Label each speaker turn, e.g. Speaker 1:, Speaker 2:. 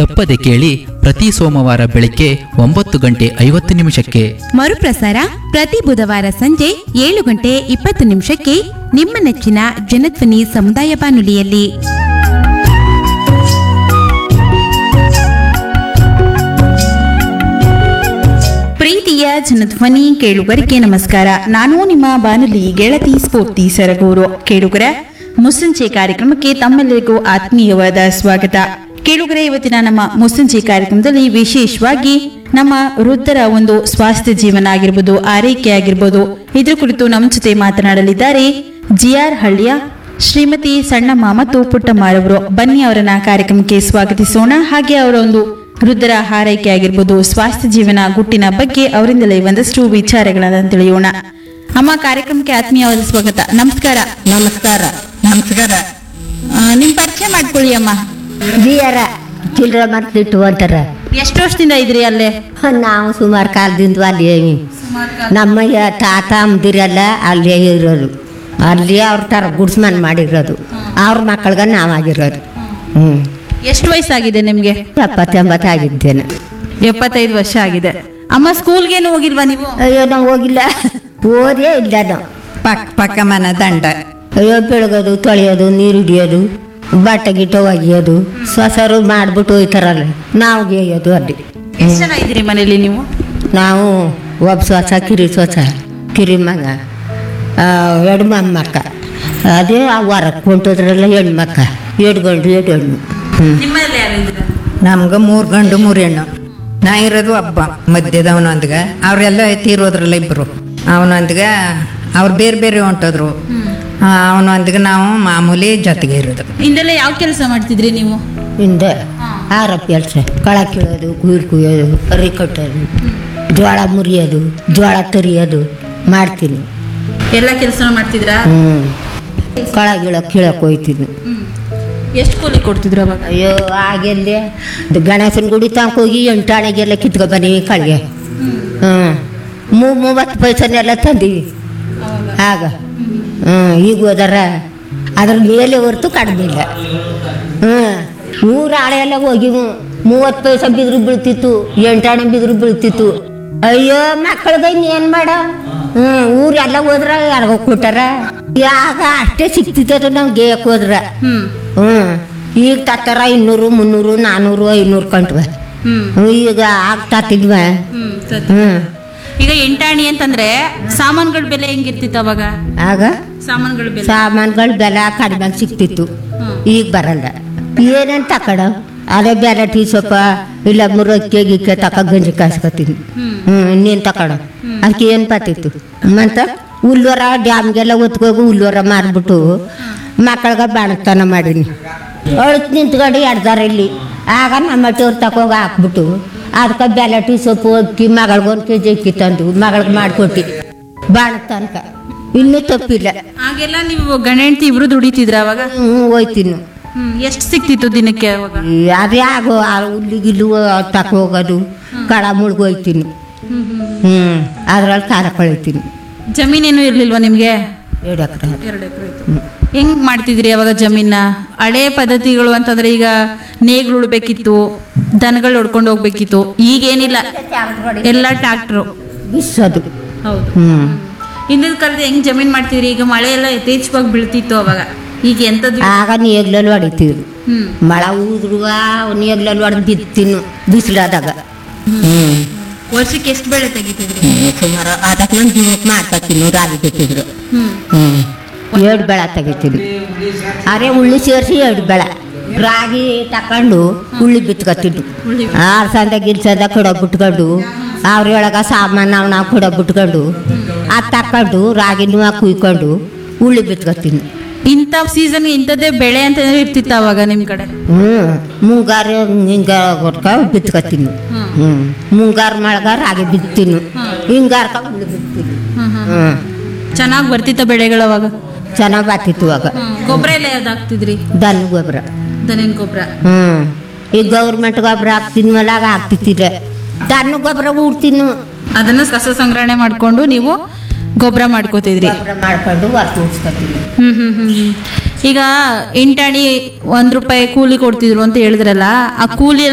Speaker 1: ತಪ್ಪದೆ ಕೇಳಿ ಪ್ರತಿ ಸೋಮವಾರ ಬೆಳಗ್ಗೆ ಒಂಬತ್ತು ಗಂಟೆ ಐವತ್ತು ನಿಮಿಷಕ್ಕೆ
Speaker 2: ಮರುಪ್ರಸಾರ ಪ್ರತಿ ಬುಧವಾರ ಸಂಜೆ ಏಳು ಗಂಟೆ ಇಪ್ಪತ್ತು ನಿಮಿಷಕ್ಕೆ ನಿಮ್ಮ ನೆಚ್ಚಿನ ಜನಧ್ವನಿ ಸಮುದಾಯ ಬಾನುಲಿಯಲ್ಲಿ
Speaker 3: ಪ್ರೀತಿಯ ಜನಧ್ವನಿ ಕೇಳುಗರಿಗೆ ನಮಸ್ಕಾರ ನಾನು ನಿಮ್ಮ ಬಾನುಲಿ ಗೆಳತಿ ಸ್ಫೂರ್ತಿ ಸರಗೂರು ಕೇಳುಗರ ಮುಸ್ಸಂಜೆ ಕಾರ್ಯಕ್ರಮಕ್ಕೆ ತಮ್ಮೆಲ್ಲರಿಗೂ ಆತ್ಮೀಯವಾದ ಸ್ವಾಗತ ಕೇಳುಗರ ಇವತ್ತಿನ ನಮ್ಮ ಮುಸ್ಸಂಜೆ ಕಾರ್ಯಕ್ರಮದಲ್ಲಿ ವಿಶೇಷವಾಗಿ ನಮ್ಮ ವೃದ್ಧರ ಒಂದು ಸ್ವಾಸ್ಥ್ಯ ಜೀವನ ಆಗಿರ್ಬೋದು ಆರೈಕೆ ಆಗಿರ್ಬೋದು ಇದ್ರ ಕುರಿತು ನಮ್ಮ ಜೊತೆ ಮಾತನಾಡಲಿದ್ದಾರೆ ಜಿಆರ್ ಹಳ್ಳಿಯ ಶ್ರೀಮತಿ ಸಣ್ಣಮ್ಮ ಮತ್ತು ಪುಟ್ಟಮ್ಮರವರು ಬನ್ನಿ ಅವರನ್ನ ಕಾರ್ಯಕ್ರಮಕ್ಕೆ ಸ್ವಾಗತಿಸೋಣ ಹಾಗೆ ಅವರ ಒಂದು ವೃದ್ಧರ ಹಾರೈಕೆ ಆಗಿರ್ಬೋದು ಸ್ವಾಸ್ಥ್ಯ ಜೀವನ ಗುಟ್ಟಿನ ಬಗ್ಗೆ ಅವರಿಂದಲೇ ಒಂದಷ್ಟು ವಿಚಾರಗಳನ್ನ ತಿಳಿಯೋಣ ಅಮ್ಮ ಕಾರ್ಯಕ್ರಮಕ್ಕೆ ಆತ್ಮೀಯವಾದ ಸ್ವಾಗತ ನಮಸ್ಕಾರ
Speaker 4: ನಮಸ್ಕಾರ ನಮಸ್ಕಾರ
Speaker 3: ಆ, ನಿಮ್ ಪರಿಚಯ ಮಾಡ್ಕೊಳ್ಳಿ ಅಮ್ಮ
Speaker 4: ಜಿಯರ ಚಿಲ್ಲರೆ ಮರ್ತಿಟ್ಟು ಅಂತಾರ
Speaker 3: ಎಷ್ಟು ವರ್ಷದಿಂದ ಇದ್ರಿ ಅಲ್ಲೇ
Speaker 4: ನಾವು ಸುಮಾರು ಕಾಲದಿಂದ ಅಲ್ಲಿ ಏವಿ ನಮ್ಮ ಯ- ತಾತ ಅಮ್ಮದಿರೆಲ್ಲ ಅಲ್ಲೇ ಇರೋದು ಅಲ್ಲಿ ಅವ್ರ ಥರ ಗುಡ್ಸ್ಮನ್ ಮಾಡಿರೋದು ಅವ್ರ ಮಕ್ಕಳಿಗೆ ನಾವಾಗಿರೋದು ಹ್ಞೂ
Speaker 3: ಎಷ್ಟು ವಯಸ್ಸಾಗಿದೆ ನಿಮ್ಗೆ
Speaker 4: ಎಪ್ಪತ್ತೆಂಬತ್ತು ಆಗಿದ್ದೇನೆ
Speaker 3: ಎಪ್ಪತ್ತೈದು ವರ್ಷ ಆಗಿದೆ ಅಮ್ಮ ಸ್ಕೂಲ್ಗೇನು ಹೋಗಿಲ್ವಾ ನೀವು
Speaker 4: ಅಯ್ಯೋ ನಾವು ಹೋಗಿಲ್ಲ ಓದೇ ಇಲ್ಲ ನಾವು
Speaker 5: ಪಕ್ಕ ಪಕ್ಕ ಮನ ದಂಡ
Speaker 4: ಅಯ್ಯೋ ಬೆಳಗೋದು ತೊಳೆಯೋದು ನೀರು ಹಿಡಿಯೋದು ಬಟ್ಟೆ ಗಿಟ್ಟ ಒಗೆಯೋದು ಸೊಸರು ಮಾಡ್ಬಿಟ್ಟು ಹೋಯ್ತಾರಲ್ಲ ನಾವು ಗೇಯೋದು ಅಲ್ಲಿ
Speaker 3: ಎಷ್ಟು ಜನ ಇದ್ರಿ ಮನೇಲಿ ನೀವು
Speaker 4: ನಾವು ಒಬ್ಬ ಸ್ವಸ ಕಿರಿ ಸ್ವಸ ಕಿರಿ ಮಗ ಆ, ಎರಡು ಮೊಮ್ಮಕ್ಕ ಅದೇ ಆ ಹೊರಕ್ಕೆ ಹೊಂಟೋದ್ರಲ್ಲ ಹೆಣ್ಮಕ್ಕ ಎರಡು ಗಂಡು ಎರಡು ಹೆಣ್ಣು ಹ್ಞೂ
Speaker 3: ನಿಮ್ಮಲ್ಲಿ ಯಾರು ಇದ್ರ
Speaker 5: ನಮ್ಗೆ ಮೂರು ಗಂಡು ಮೂರು ಹೆಣ್ಣು ನಾ ಇರೋದು ಒಬ್ಬ ಮಧ್ಯದವನೊಂದಿಗೆ ಅವರೆಲ್ಲ ತೀರೋದ್ರಲ್ಲ ಇಬ್ಬರು ಅವನೊಂದಿಗೆ ಅವ್ರು ಬೇರೆ ಬೇರೆ ಹೊಂಟೋದ್ರು ಅವನೊಂದಿಗೆ ನಾವು ಮಾಮೂಲಿ ಜೊತೆಗೆ ಇರೋದು
Speaker 3: ಇಂದೆಲ್ಲ ಯಾವ ಕೆಲಸ ಮಾಡ್ತಿದ್ರಿ ನೀವು
Speaker 4: ಹಿಂದೆ ಆರ ಕೆಲಸ ಕಳ ಕೀಳೋದು ಕುಯ್ಲು ಕುಯ್ಯೋದು ಕರಿ ಕಟ್ಟೋದು ಜೋಳ ಮುರಿಯೋದು ಜೋಳ ತರಿಯೋದು ಮಾಡ್ತೀನಿ
Speaker 3: ಎಲ್ಲ ಕೆಲಸ ಮಾಡ್ತಿದ್ರಾ
Speaker 4: ಹ್ಞೂ ಕಳ ಗಿಳ ಕೀಳಕ್ಕೆ ಹೋಯ್ತೀನಿ
Speaker 3: ಎಷ್ಟು ಕೂಲಿ ಕೊಡ್ತಿದ್ರು ಅವಾಗ
Speaker 4: ಅಯ್ಯೋ ಹಾಗೆಲ್ಲೇ ಇದು ಗಣೇಶನ ಗುಡಿ ತನಕ ಹೋಗಿ ಎಂಟಾಣೆಗೆಲ್ಲ ಕಿತ್ಕೊ ಬನ್ನಿ ಕಳ್ಗೆ ಹ್ಞೂ ಮೂ ಮೂವತ್ತು ಪೈಸನೆಲ್ಲ ತಂದೀವಿ ಆಗ ಹ್ಞೂ ಈಗ ಹೋದಾರ ಅದ್ರ ಮೇಲೆ ಹೊರ್ತು ಕಡಿಮೆ ಇಲ್ಲ ಹ್ಞೂ ಊರು ಆಳೆ ಎಲ್ಲ ಹೋಗಿ ಮೂವತ್ತು ಪೈಸೆ ಬಿದ್ರು ಬೀಳ್ತಿತ್ತು ಎಂಟಾಣೆ ಬಿದ್ರು ಬೀಳ್ತಿತ್ತು ಅಯ್ಯೋ ಮಕ್ಕಳಿಗೆ ಇನ್ನೇನು ಮಾಡ ಹ್ಞೂ ಊರೆಲ್ಲ ಹೋದ್ರ ಯಾರಿಗೋ ಕೊಟ್ಟಾರ ಯಾಗ ಅಷ್ಟೇ ಸಿಕ್ತಿತ್ತು ನಾವು ಗೇಯಕ್ಕೆ ಹೋದ್ರ
Speaker 3: ಹ್ಮ್
Speaker 4: ಹ್ಞೂ ಈಗ ತತ್ತಾರ ಇನ್ನೂರು ಮುನ್ನೂರು ನಾನ್ನೂರು ಐನೂರು ಕಂಟ್ವ
Speaker 3: ಹ್ಮ್
Speaker 4: ಈಗ ಆಗ್ತಾತಿದ್ವ
Speaker 3: ಹ್ಮ್ ಸರಿ.
Speaker 4: ಹ್ಞೂ
Speaker 3: ಈಗ ಎಂಟಾಣಿ ಅಂತಂದ್ರೆ ಸಾಮಾನುಗಳ ಬೆಲೆ ಹೆಂಗಿರ್ತಿತ್ತು ಅವಾಗ
Speaker 4: ಆಗ
Speaker 3: ಸಾಮಾನುಗಳ ಬೆಲೆ
Speaker 4: ಸಾಮಾನುಗಳ ಬೆಲೆ ಕಡಿಮೆ ಸಿಕ್ತಿತ್ತು
Speaker 3: ಹ್ಮ್.
Speaker 4: ಈಗ ಬರಲ್ಲ ಏನೇನು ತಕಡ ಅದೇ ಬೆಲೆ ಟೀ ಸೊಪ್ಪ ಇಲ್ಲ ಮೂರು ಅಕ್ಕಿ ಗಿಕ್ಕೆ ತಕ ಗಂಜಿ ಕಾಸ್ಕೊತೀನಿ
Speaker 3: ಹ್ಮ್.
Speaker 4: ಹ್ಞೂ ಇನ್ನೇನು ತಕಡ ಅದಕ್ಕೆ ಏನು ಬತ್ತಿತ್ತು ಮತ್ತು ಹುಲ್ಲೂರ ಡ್ಯಾಮ್ಗೆಲ್ಲ ಒತ್ಕೋಗಿ ಹುಲ್ಲೂರ ಮಾರ್ಬಿಟ್ಟು ಮಕ್ಕಳಿಗೆ ಬಾಣತನ ಮಾಡೀನಿ ಅಳತ್ ನಿಂತ್ಕೊಂಡು ಎಡ್ದಾರ ಇಲ್ಲಿ ಆಗ ನಮ್ಮ ಟೂರ್ ತಕೋಗಿ ಹಾಕ್ಬಿಟ್ಟು ಅದಕ್ಕೆ ಬೆಲೆ ಟೀ ಸೊಪ್ಪು ಅಕ್ಕಿ ಮಗಳ್ಗೊಂದು ಕೆ ಜಿ ಅಕ್ಕಿ ತಂದು ಮಗಳಿಗೆ ಮಾಡಿಕೊಟ್ಟು ಬಾಣತನಕ ಇನ್ನೂ ತಪ್ಪಿಲ್ಲ
Speaker 3: ಆಗೆಲ್ಲ ನೀವು ಗಂಡ ಹೆಂಡತಿ ಇಬ್ರು ದುಡಿತಿದ್ರ ಅವಾಗ
Speaker 4: ಹ್ಞೂ ಹೋಯ್ತೀನಿ
Speaker 3: ಹ್ಮ್ ಎಷ್ಟು ಸಿಕ್ತಿತ್ತು ದಿನಕ್ಕೆ ಅವಾಗ
Speaker 4: ಅದೇ ಆಗೋ ಆ ಹುಲ್ಲಿಗಿಲ್ಲು ತಕ ಹೋಗೋದು ಕಡ ಮುಳ್ಗೋಯ್ತೀನಿ ಹ್ಞೂ ಅದ್ರಲ್ಲಿ ಖಾರ ಕಳಿತೀನಿ
Speaker 3: ಜಮೀನೇನು ಇರ್ಲಿಲ್ವಾ ನಿಮ್ಗೆ
Speaker 4: ಎರಡು ಎಕರೆ
Speaker 3: ಎರಡು ಎಕರೆ ಹೆಂಗ್ ಮಾಡ್ತಿದ್ರಿ ಅವಾಗ ಜಮೀನ ಹಳೆ ಪದ್ಧತಿಗಳು ಅಂತಂದ್ರೆ ಈಗ ನೇಗ್ಲು ಉಳ್ಬೇಕಿತ್ತು ದನಗಳು ಹೊಡ್ಕೊಂಡು ಹೋಗ್ಬೇಕಿತ್ತು ಈಗೇನಿಲ್ಲ ಎಲ್ಲ ಟ್ರಾಕ್ಟ್ರು
Speaker 4: ಬಿಸೋದು
Speaker 3: ಹೌದು
Speaker 4: ಹ್ಞೂ
Speaker 3: ಹಿಂದಿನ ಕಾಲದ ಹೆಂಗ್ ಜಮೀನ್ ಮಾಡ್ತಿದ್ರಿ ಈಗ ಮಳೆ ಎಲ್ಲ ಯಥೇಚ್ಛವಾಗಿ ಬೀಳ್ತಿತ್ತು ಅವಾಗ ಈಗ ಎಂತದ್ದು
Speaker 4: ಆಗ ನೇಗ್ಲಲ್ಲಿ ಹೊಡಿತೀವಿ
Speaker 3: ಹ್ಮ್
Speaker 4: ಮಳೆ ಊದ್ರುವ ನೇಗ್ಲಲ್ಲಿ ಹೊಡೆದು ಬಿತ್ತೀನಿ ಬಿಸಿಲಾದಾಗ ಹ್ಞೂ
Speaker 3: ವರ್ಷಕ್ಕೆ ಎಷ್ಟು ಬೆಳೆ ತೆಗಿತಿದ್ರಿ
Speaker 4: ಸುಮಾರು ಅದಕ್ಕೆ ನಾನು ಜೀವಕ್ಕೆ ಮಾಡ್ಕೊತೀನಿ ರಾಗಿ ಬಿತ್ತಿದ್ರು
Speaker 3: ಹ್ಮ್
Speaker 4: ಹ್ಞೂ ಎರಡು ಬೆಳೆ ತೆಗಿತೀನಿ ಅರೆ ಉಳ್ಳಿ ಸೇರಿಸಿ ಎರಡು ಬೆಳೆ ರಾಗಿ ತಕೊಂಡು ಉಳ್ಳಿ ಬಿತ್ಕೊತಿದ್ದು
Speaker 3: ಉಳ್ಳಿ.
Speaker 4: ಆರು ಸಂದ ಗಿಲ್ಸಂದ ಕೊಡ ಬಿಟ್ಕೊಂಡು ಅವ್ರೊಳಗೆ ಸಾಮಾನು ನಾವು ನಾವು ಕೊಡ ಬಿಟ್ಕೊಂಡು ಅದು ತಕೊಂಡು ರಾಗಿನೂ ಕುಯ್ಕೊಂಡು ಉಳ್ಳಿ ಬಿತ್ಕೊತೀನಿ
Speaker 3: ಇಂಥ ಸೀಸನ್ ಇಂಥದ್ದೇ ಬೆಳೆ ಅಂತ ಇರ್ತಿತ್ತು ಅವಾಗ ನಿಮ್ ಕಡೆ
Speaker 4: ಹ್ಞೂ ಮುಂಗಾರು ಹಿಂಗಾರ ಕೊಟ್ಕ ಬಿತ್ಕೊತೀನಿ ಹ್ಞೂ ಮುಂಗಾರು ಮಳೆಗಾರ ರಾಗಿ ಬಿತ್ತೀನಿ ಹಿಂಗಾರ್ಕ ಉಳ್ಳಿ ಬಿತ್ತೀನಿ ಹ್ಞೂ
Speaker 3: ಚೆನ್ನಾಗಿ ಬರ್ತಿತ್ತ ಬೆಳೆಗಳು ಅವಾಗ
Speaker 4: ಚೆನ್ನಾಗಿ ಬಾತಿತ್ತು ಅವಾಗ
Speaker 3: ಗೊಬ್ಬರ ಎಲ್ಲ ಯಾವ್ದು ಹಾಕ್ತಿದ್ರಿ
Speaker 4: ದನ ಗೊಬ್ಬರ
Speaker 3: ದನಿನ ಗೊಬ್ಬರ
Speaker 4: ಹ್ಞೂ ಈಗ ಗೌರ್ಮೆಂಟ್ ಗೊಬ್ಬರ ಹಾಕ್ತಿನ್ವಲ್ಲ ಆಗ ಹಾಕ್ತಿತ್ತಿರ ದನ ಗೊಬ್ಬರ ಉಡ್ತೀನಿ
Speaker 3: ಅದನ್ನ ಕಸ ಸಂಗ್ರಹಣೆ ಮಾಡ್ಕೊಂಡು ನೀವು ಗೊಬ್ಬರ ಮಾಡ್ಕೋತಿದ್ರಿ
Speaker 4: ಗೊಬ್ಬರ ಮಾಡ್ಕೊಂಡು ಹೊರ್ತು ಉಡ್ಸ್ಕೊತೀನಿ
Speaker 3: ಹ್ಮ್ ಹ್ಮ್ ಹ್ಮ್ ಹ್ಮ್. ಈಗ ಎಂಟಾಣಿ ಒಂದ್ ರೂಪಾಯಿ ಕೂಲಿ ಕೊಡ್ತಿದ್ರು ಅಂತ ಹೇಳಿದ್ರಲ್ಲ ಆ ಕೂಲಿ